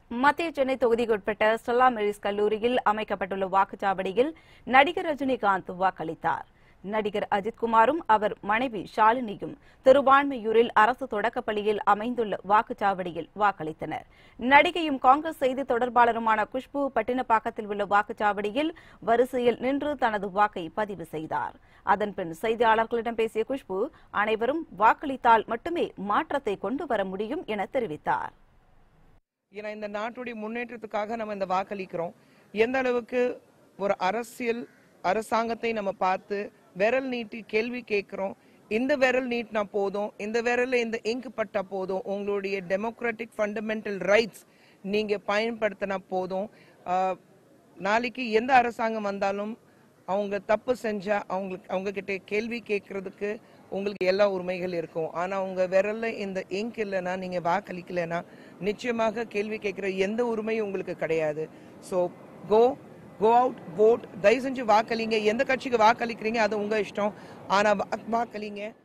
மத்திய சென்னை தொகுதிக்குட்பட்ட Stella Maris கல்லூரியில் அமைக்கப்பட்டுள்ள வாக்குச்சாவடியில் நடிகர் ரஜினிகாந்த் வாக்களித்தார் நடிகர் அஜித்குமாரும் அவர் மனைவி ஷாலினியும் திருவான்மையூரில் அரசு தொடக்கப் பள்ளியில் அமைந்துள்ள வாக்குச்சாவடியில் வாக்களித்தனர் நடிகையும் காங்கிரஸ் செய்தி தொடர்பாளருமான குஷ்பு பட்டினப்பாக்கத்தில் உள்ள வாக்குச்சாவடியில் வரிசையில் நின்று தனது வாக்கை பதிவு செய்தார் அதன்பின் செய்தியாளர்களிடம் பேசிய குஷ்பு அனைவரும் வாக்களித்தால் மட்டுமே மாற்றத்தை கொண்டு வர முடியும் என தெரிவித்தார் ஏன்னா இந்த நாட்டுடைய முன்னேற்றத்துக்காக நம்ம இந்த வாக்களிக்கிறோம் எந்த அளவுக்கு ஒரு அரசியல் அரசாங்கத்தை நம்ம பார்த்து விரல் நீட்டி கேள்வி கேட்கிறோம் இந்த விரல் நீட்டினா போதும் இந்த விரல்ல இந்த இங்க் பட்டா போதும் உங்களுடைய டெமோக்ராட்டிக் ஃபண்டமெண்டல் ரைட்ஸ் நீங்க பயன்படுத்தினா போதும் ஆஹ், நாளைக்கு எந்த அரசாங்கம் வந்தாலும் அவங்க தப்பு செஞ்சா அவங்களுக்கு அவங்க கிட்ட கேள்வி கேட்கறதுக்கு உங்களுக்கு எல்லா உரிமைகள் இருக்கும் ஆனா உங்க விரல்ல இந்த இங்க் இல்லைன்னா நீங்க வாக்களிக்கலைன்னா நிச்சயமாக கேள்வி கேட்கிற எந்த உரிமையும் உங்களுக்கு கிடையாது so go go out vote தயவு செஞ்சு வாக்களிங்க எந்த கட்சிக்கு வாக்களிக்கிறீங்க அது உங்க இஷ்டம் ஆனா வா- வாக்களிங்க